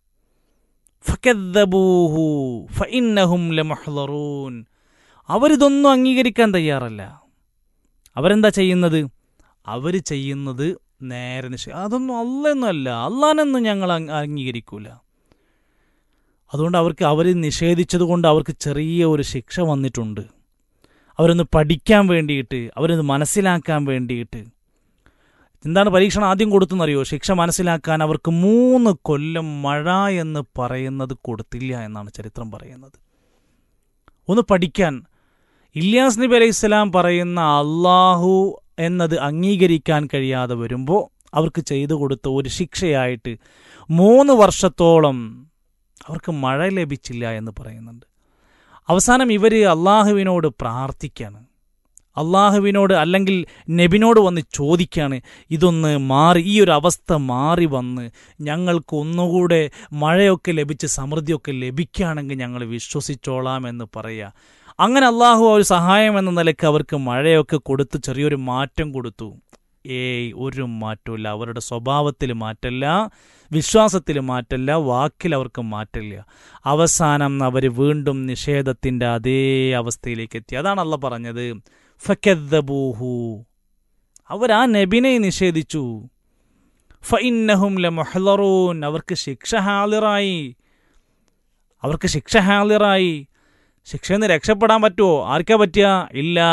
ഫക്കദ്ദബൂഹു ഫഇന്നഹും ലമഹ്ളറൂൻ അവരിതൊന്നും അംഗീകരിക്കാൻ തയ്യാറല്ല അവരെന്താ ചെയ്യുന്നത് അവർ ചെയ്യുന്നത് നേരെ നിഷ അതൊന്നും അല്ലൊന്നുമല്ല അള്ളാനൊന്നും ഞങ്ങൾ അംഗ- അംഗീകരിക്കൂല അതുകൊണ്ട് അവർക്ക് അവർ നിഷേധിച്ചത് കൊണ്ട് അവർക്ക് ചെറിയ ഒരു ശിക്ഷ വന്നിട്ടുണ്ട് അവരൊന്ന് പഠിക്കാൻ വേണ്ടിയിട്ട് അവരൊന്ന് മനസ്സിലാക്കാൻ വേണ്ടിയിട്ട് എന്താണ് പരീക്ഷണം ആദ്യം കൊടുത്തെന്നറിയോ ശിക്ഷ മനസ്സിലാക്കാൻ അവർക്ക് മൂന്ന് കൊല്ലം മഴ എന്ന് പറയുന്നത് കൊടുത്തില്ല എന്നാണ് ചരിത്രം പറയുന്നത് ഒന്ന് പഠിക്കാൻ ഇല്യാസ് നബി അലൈഹി സ്വലാം പറയുന്ന അള്ളാഹു എന്നത് അംഗീകരിക്കാൻ കഴിയാതെ വരുമ്പോൾ അവർക്ക് ചെയ്തു കൊടുത്ത ഒരു ശിക്ഷയായിട്ട് മൂന്ന് വർഷത്തോളം അവർക്ക് മഴ ലഭിച്ചില്ല എന്ന് പറയുന്നുണ്ട് അവസാനം ഇവർ അള്ളാഹുവിനോട് പ്രാർത്ഥിക്കാണ് അള്ളാഹുവിനോട് അല്ലെങ്കിൽ നബിനോട് വന്ന് ചോദിക്കാണ് ഇതൊന്ന് മാറി ഈ ഒരു അവസ്ഥ മാറി വന്ന് ഞങ്ങൾക്ക് ഒന്നുകൂടെ മഴയൊക്കെ ലഭിച്ച് സമൃദ്ധിയൊക്കെ ലഭിക്കുകയാണെങ്കിൽ ഞങ്ങൾ വിശ്വസിച്ചോളാം എന്ന് പറയുക അങ്ങനെ അള്ളാഹു ഒരു സഹായം എന്ന നിലയ്ക്ക് അവർക്ക് മഴയൊക്കെ കൊടുത്ത് ചെറിയൊരു മാറ്റം കൊടുത്തു ഏയ് ഒരു മാറ്റമില്ല അവരുടെ സ്വഭാവത്തിൽ മാറ്റമില്ല വിശ്വാസത്തിൽ മാറ്റമില്ല വാക്കിൽ അവർക്ക് മാറ്റമില്ല അവസാനം അവർ വീണ്ടും നിഷേധത്തിന്റെ അതേ അവസ്ഥയിലേക്ക് എത്തി അതാണ് അല്ല പറഞ്ഞത് ഫക്കദ്ദബൂഹു അവർ ആ നബിനെ നിഷേധിച്ചു ഫഇന്നഹും ലമുഹ്ളറൂൻ അവർക്ക് ശിക്ഷ ഹാളിറായി അവർക്ക് ശിക്ഷ ഹാളിറായി ശിക്ഷയിൽ നിന്ന് രക്ഷപ്പെടാൻ പറ്റുമോ ആർക്കാ പറ്റുക ഇല്ലാ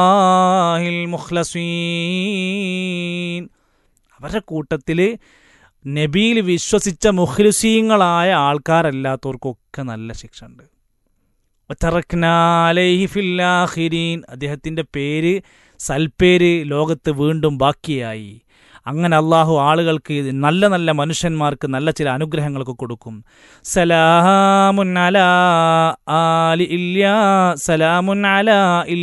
ഇബാദല്ലാഹിൽ മുഖ്ലസീൻ അവരുടെ കൂട്ടത്തിൽ നബിയിൽ വിശ്വസിച്ച മുഖ്ലിസീങ്ങളായ ആൾക്കാരല്ലാത്തവർക്കൊക്കെ നല്ല ശിക്ഷ ഉണ്ട് ഫില്ലാഹിരീൻ അദ്ദേഹത്തിൻ്റെ പേര് സൽപ്പേര് ലോകത്ത് വീണ്ടും ബാക്കിയായി അങ്ങനെ അള്ളാഹു ആളുകൾക്ക് നല്ല നല്ല മനുഷ്യന്മാർക്ക് നല്ല ചില അനുഗ്രഹങ്ങളൊക്കെ കൊടുക്കും സലാമുൻ അലാ ആലി ഇല്യാ സലാമുൻ അലാ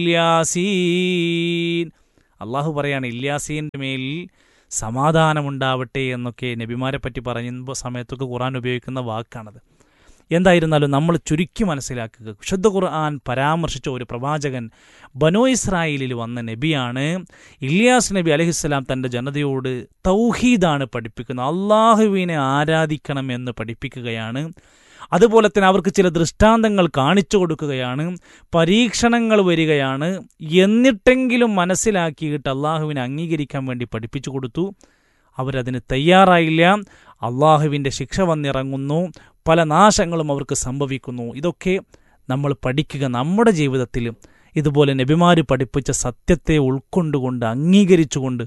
ഇല്യാസീൻ അള്ളാഹു പറയാണ് ഇല്യാസീൻ്റെ മേൽ സമാധാനമുണ്ടാവട്ടെ എന്നൊക്കെ നബിമാരെ പറ്റി പറയുമ്പോൾ സമയത്തൊക്കെ ഖുറാൻ ഉപയോഗിക്കുന്ന വാക്കാണത് എന്തായിരുന്നാലും നമ്മൾ ചുരുക്കി മനസ്സിലാക്കുക വിശുദ്ധ ഖുർആൻ പരാമർശിച്ച ഒരു പ്രവാചകൻ ബനോ ഇസ്രായേലിൽ വന്ന നബിയാണ് ഇലിയാസ് നബി അലഹിസ്സലാം തൻ്റെ ജനതയോട് തൗഹീദാണ് പഠിപ്പിക്കുന്നത് അള്ളാഹുവിനെ ആരാധിക്കണം എന്ന് പഠിപ്പിക്കുകയാണ് അതുപോലെ തന്നെ അവർക്ക് ചില ദൃഷ്ടാന്തങ്ങൾ കാണിച്ചു കൊടുക്കുകയാണ് പരീക്ഷണങ്ങൾ വരികയാണ് എന്നിട്ടെങ്കിലും മനസ്സിലാക്കിയിട്ട് അള്ളാഹുവിനെ അംഗീകരിക്കാൻ വേണ്ടി പഠിപ്പിച്ചു കൊടുത്തു അവരതിന് തയ്യാറായില്ല അള്ളാഹുവിൻ്റെ ശിക്ഷ വന്നിറങ്ങുന്നു പല നാശങ്ങളും അവർക്ക് സംഭവിക്കുന്നു ഇതൊക്കെ നമ്മൾ പഠിക്കുക നമ്മുടെ ജീവിതത്തിൽ ഇതുപോലെ നബിമാർ പഠിപ്പിച്ച സത്യത്തെ ഉൾക്കൊണ്ടുകൊണ്ട് അംഗീകരിച്ചുകൊണ്ട്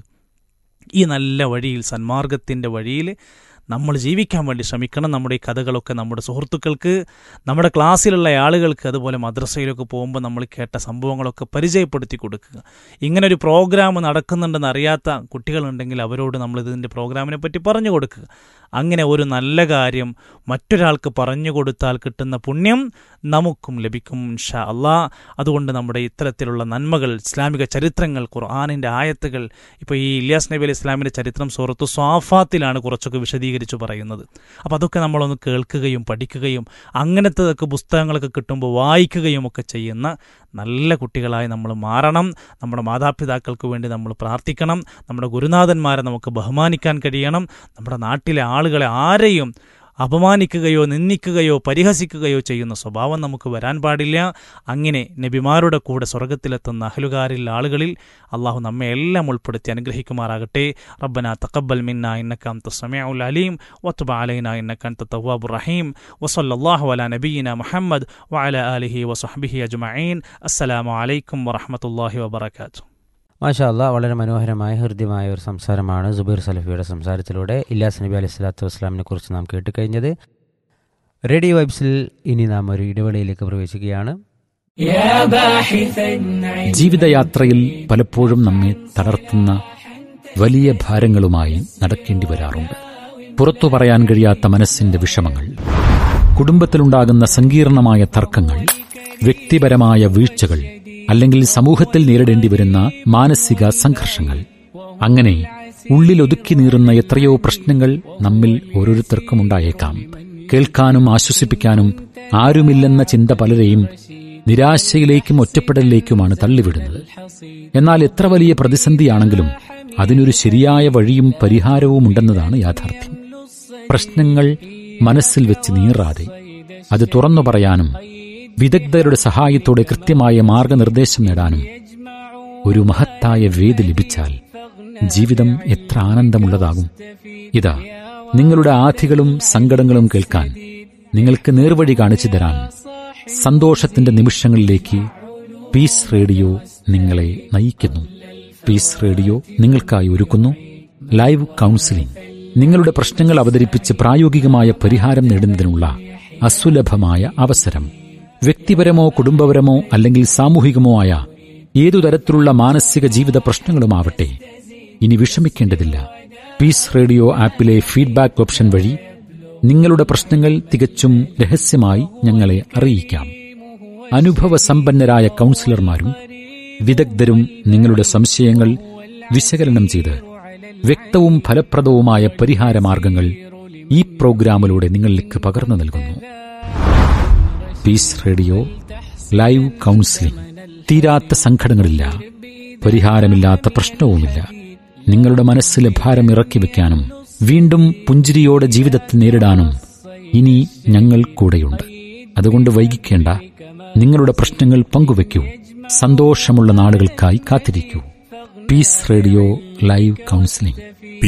ഈ നല്ല വഴിയിൽ സന്മാർഗത്തിൻ്റെ വഴിയിൽ നമ്മൾ ജീവിക്കാൻ വേണ്ടി ശ്രമിക്കണം നമ്മുടെ ഈ കഥകളൊക്കെ നമ്മുടെ സുഹൃത്തുക്കൾക്ക് നമ്മുടെ ക്ലാസ്സിലുള്ള ആളുകൾക്ക് അതുപോലെ മദ്രസയിലൊക്കെ പോകുമ്പോൾ നമ്മൾ കേട്ട സംഭവങ്ങളൊക്കെ പരിചയപ്പെടുത്തി കൊടുക്കുക ഇങ്ങനെ ഒരു പ്രോഗ്രാം നടക്കുന്നുണ്ടെന്ന് അറിയാത്ത കുട്ടികളുണ്ടെങ്കിൽ അവരോട് നമ്മൾ ഇതിൻ്റെ പ്രോഗ്രാമിനെ പറ്റി പറഞ്ഞു കൊടുക്കുക അങ്ങനെ ഒരു നല്ല കാര്യം മറ്റൊരാൾക്ക് പറഞ്ഞു കൊടുത്താൽ കിട്ടുന്ന പുണ്യം നമുക്കും ലഭിക്കും ഷാ അള്ളാ അതുകൊണ്ട് നമ്മുടെ ഇത്തരത്തിലുള്ള നന്മകൾ ഇസ്ലാമിക ചരിത്രങ്ങൾ ഖുർആാനിൻ്റെ ആയത്തുകൾ ഇപ്പോൾ ഈ ഇല്യാസ് നബി അലി ഇസ്ലാമിൻ്റെ ചരിത്രം സുഹൃത്തു സ്വാഫാത്തിലാണ് കുറച്ചൊക്കെ വിശദീകരിച്ചു പറയുന്നത് അപ്പോൾ അതൊക്കെ നമ്മളൊന്ന് കേൾക്കുകയും പഠിക്കുകയും അങ്ങനത്തതൊക്കെ പുസ്തകങ്ങളൊക്കെ കിട്ടുമ്പോൾ വായിക്കുകയും ഒക്കെ ചെയ്യുന്ന നല്ല കുട്ടികളായി നമ്മൾ മാറണം നമ്മുടെ മാതാപിതാക്കൾക്ക് വേണ്ടി നമ്മൾ പ്രാർത്ഥിക്കണം നമ്മുടെ ഗുരുനാഥന്മാരെ നമുക്ക് ബഹുമാനിക്കാൻ കഴിയണം നമ്മുടെ നാട്ടിലെ ആളുകളെ ആരെയും അപമാനിക്കുകയോ നിന്ദിക്കുകയോ പരിഹസിക്കുകയോ ചെയ്യുന്ന സ്വഭാവം നമുക്ക് വരാൻ പാടില്ല അങ്ങനെ നബിമാരുടെ കൂടെ സ്വർഗത്തിലെത്തുന്ന അഹലുകാരിൽ ആളുകളിൽ അള്ളാഹു നമ്മെ എല്ലാം ഉൾപ്പെടുത്തി അനുഗ്രഹിക്കുമാറാകട്ടെ റബ്ബന തക്കബൽ മിന്ന ഇന്നക്കാം തസ്സമീഉൽ അലീം വത്തുബ അലൈന ഇന്നക്കാൻ തവ്വാബുർ റഹീം വസല്ലല്ലാഹു അലാ നബിയിന മുഹമ്മദ് വഅല ആലിഹി വസഹ്ബിഹി അജ്മഈൻ അസ്സലാമു അലൈക്കും വറഹ്മത്തുള്ളാഹി വബറകാതുഹു മാഷാ അല്ലാ വളരെ മനോഹരമായ ഹൃദ്യമായ ഒരു സംസാരമാണ് സുബൈർ സലഫിയുടെ സംസാരത്തിലൂടെ ഇല്ലാസ് നബി അലൈഹി സ്വലാത്തു വസ്സലാമിനെ കുറിച്ച് നാം കേട്ടുകഴിഞ്ഞത് റേഡിയോ വൈബ്സിൽ ഇനി നാം ഒരു ഇടവേളയിലേക്ക് പ്രവേശിക്കുകയാണ് ജീവിതയാത്രയിൽ പലപ്പോഴും നമ്മെ തളർത്തുന്ന വലിയ ഭാരങ്ങളുമായി നടക്കേണ്ടി വരാറുണ്ട് പുറത്തു പറയാൻ കഴിയാത്ത മനസ്സിന്റെ വിഷമങ്ങൾ കുടുംബത്തിലുണ്ടാകുന്ന സങ്കീർണമായ തർക്കങ്ങൾ വ്യക്തിപരമായ വീഴ്ചകൾ അല്ലെങ്കിൽ സമൂഹത്തിൽ നേരിടേണ്ടി വരുന്ന മാനസിക സംഘർഷങ്ങൾ അങ്ങനെ ഉള്ളിലൊതുക്കി നീറുന്ന എത്രയോ പ്രശ്നങ്ങൾ നമ്മിൽ ഓരോരുത്തർക്കും ഉണ്ടായേക്കാം കേൾക്കാനും ആശ്വസിപ്പിക്കാനും ആരുമില്ലെന്ന ചിന്ത പലരെയും നിരാശയിലേക്കും ഒറ്റപ്പെടലിലേക്കുമാണ് തള്ളിവിടുന്നത് എന്നാൽ എത്ര വലിയ പ്രതിസന്ധിയാണെങ്കിലും അതിനൊരു ശരിയായ വഴിയും പരിഹാരവും ഉണ്ടെന്നതാണ് യാഥാർത്ഥ്യം പ്രശ്നങ്ങൾ മനസ്സിൽ വെച്ച് നീറാതെ അത് തുറന്നു പറയാനും വിദഗ്ധരുടെ സഹായത്തോടെ കൃത്യമായ മാർഗനിർദ്ദേശം നേടാനും ഒരു മഹത്തായ വേദി ലഭിച്ചാൽ ജീവിതം എത്ര ആനന്ദമുള്ളതാകും ഇതാ നിങ്ങളുടെ ആധികളും സങ്കടങ്ങളും കേൾക്കാൻ നിങ്ങൾക്ക് നേർവഴി കാണിച്ചു തരാൻ സന്തോഷത്തിന്റെ നിമിഷങ്ങളിലേക്ക് പീസ് റേഡിയോ നിങ്ങളെ നയിക്കുന്നു പീസ് റേഡിയോ നിങ്ങൾക്കായി ഒരുക്കുന്നു ലൈവ് കൗൺസിലിംഗ് നിങ്ങളുടെ പ്രശ്നങ്ങൾ അവതരിപ്പിച്ച് പ്രായോഗികമായ പരിഹാരം നേടുന്നതിനുള്ള അസുലഭമായ അവസരം വ്യക്തിപരമോ കുടുംബപരമോ അല്ലെങ്കിൽ സാമൂഹികമോ ആയ ഏതു തരത്തിലുള്ള മാനസിക ജീവിത പ്രശ്നങ്ങളുമാവട്ടെ ഇനി വിഷമിക്കേണ്ടതില്ല പീസ് റേഡിയോ ആപ്പിലെ ഫീഡ്ബാക്ക് ഓപ്ഷൻ വഴി നിങ്ങളുടെ പ്രശ്നങ്ങൾ തികച്ചും രഹസ്യമായി ഞങ്ങളെ അറിയിക്കാം അനുഭവസമ്പന്നരായ കൗൺസിലർമാരും വിദഗ്ധരും നിങ്ങളുടെ സംശയങ്ങൾ വിശകലനം ചെയ്ത് വ്യക്തവും ഫലപ്രദവുമായ പരിഹാരമാർഗങ്ങൾ ഈ പ്രോഗ്രാമിലൂടെ നിങ്ങളിലേക്ക് പകർന്നു നൽകുന്നു പീസ് റേഡിയോ ലൈവ് കൗൺസിലിംഗ് തീരാത്ത സങ്കടങ്ങളില്ല പരിഹാരമില്ലാത്ത പ്രശ്നവുമില്ല നിങ്ങളുടെ മനസ്സിലെ ഭാരം ഇറക്കി വെക്കാനും വീണ്ടും പുഞ്ചിരിയോടെ ജീവിതത്തെ നേരിടാനും ഇനി ഞങ്ങൾ കൂടെയുണ്ട് അതുകൊണ്ട് വൈകിക്കേണ്ട നിങ്ങളുടെ പ്രശ്നങ്ങൾ പങ്കുവെക്കൂ സന്തോഷമുള്ള നാളുകൾക്കായി കാത്തിരിക്കൂ പീസ് റേഡിയോ ലൈവ് കൗൺസിലിംഗ്